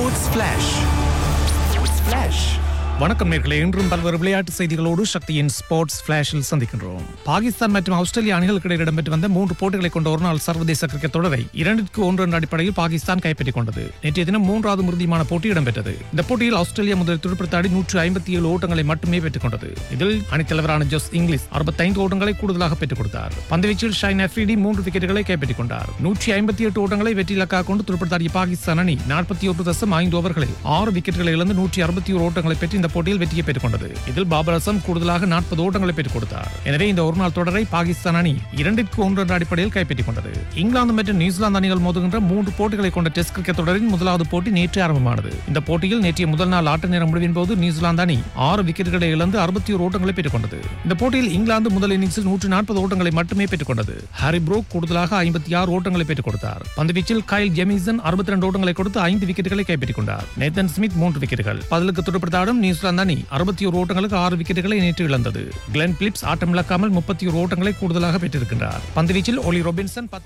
sports flash flash வணக்கம் நேர்களே இன்றும் பல்வேறு விளையாட்டு செய்திகளோடு சக்தியின் ஸ்போர்ட்ஸ் பிளாஷில் சந்திக்கின்றோம் பாகிஸ்தான் மற்றும் ஆஸ்திரேலிய அணிகளுக்கு இடையே இடம்பெற்று வந்த மூன்று போட்டிகளை கொண்ட ஒருநாள் சர்வதேச கிரிக்கெட் தொடரை இரண்டிற்கு ஒன்று என்ற அடிப்படையில் பாகிஸ்தான் கைப்பற்றிக் கொண்டது நேற்றைய தினம் மூன்றாவது உறுதியான போட்டி இடம்பெற்றது இந்த போட்டியில் ஆஸ்திரேலியா முதல் துடுப்படுத்தாடி நூற்று ஐம்பத்தி ஏழு ஓட்டங்களை மட்டுமே பெற்றுக் கொண்டது இதில் அணித்தலைவரான ஜோஸ் இங்கிலீஷ் அறுபத்தைந்து ஓட்டங்களை கூடுதலாக பெற்றுக் கொடுத்தார் பந்துவீச்சில் ஷைன் அஃப்ரிடி மூன்று விக்கெட்டுகளை கைப்பற்றிக் கொண்டார் நூற்றி ஐம்பத்தி எட்டு ஓட்டங்களை வெற்றி இலக்காக கொண்டு துடுப்படுத்தாடிய பாகிஸ்தான் அணி நாற்பத்தி ஒரு தசம் ஐந்து ஓவர்களில் ஆறு விக்கெட்டுகளை இழந்து நூற்றி அறுபத்தி ஒரு ஓட்டங்களை பெற்று இந்த போட்டியில் வெற்றியை பெற்றுக் கொண்டது இதில் பாபர் அசம் கூடுதலாக நாற்பது ஓட்டங்களை பெற்றுக் கொடுத்தார் எனவே இந்த ஒருநாள் தொடரை பாகிஸ்தான் அணி இரண்டிற்கு ஒன்று என்ற அடிப்படையில் கைப்பற்றிக் கொண்டது இங்கிலாந்து மற்றும் நியூசிலாந்து அணிகள் மோதுகின்ற மூன்று போட்டிகளை கொண்ட டெஸ்ட் கிரிக்கெட் தொடரின் முதலாவது போட்டி நேற்று ஆரம்பமானது இந்த போட்டியில் நேற்றைய முதல் நாள் ஆட்ட நேரம் முடிவின் போது நியூசிலாந்து அணி ஆறு விக்கெட்டுகளை இழந்து அறுபத்தி ஒரு ஓட்டங்களை பெற்றுக் கொண்டது இந்த போட்டியில் இங்கிலாந்து முதல் இன்னிங்ஸில் நூற்று நாற்பது ஓட்டங்களை மட்டுமே பெற்றுக் கொண்டது ஹாரி ப்ரோக் கூடுதலாக ஐம்பத்தி ஆறு ஓட்டங்களை பெற்றுக் கொடுத்தார் பந்துவீச்சில் கைல் ஜெமிசன் அறுபத்தி ரெண்டு ஓட்டங்களை கொடுத்து ஐந்து விக்கெட்டுகளை கைப்பற்றிக் கொண்டார் நேத்தன் ஸ்மித் மூன்று விக்கெட்டுகள் பதிலுக்கு துடுப்படுத்தாடும் நியூசிலாந்து அணி அறுபத்தி ஒரு ஓட்டங்களுக்கு ஆறு விக்கெட்டுகளை நேற்று இழந்தது கிளென் பிலிப்ஸ் ஆட்டம் இழக்காமல் முப்பத்தி ஒரு ஓட்டங்களை கூடுதலாக பெற்றிருக்கின்றார் பந்துவீச்சில் ஒலி ரொபின்சன்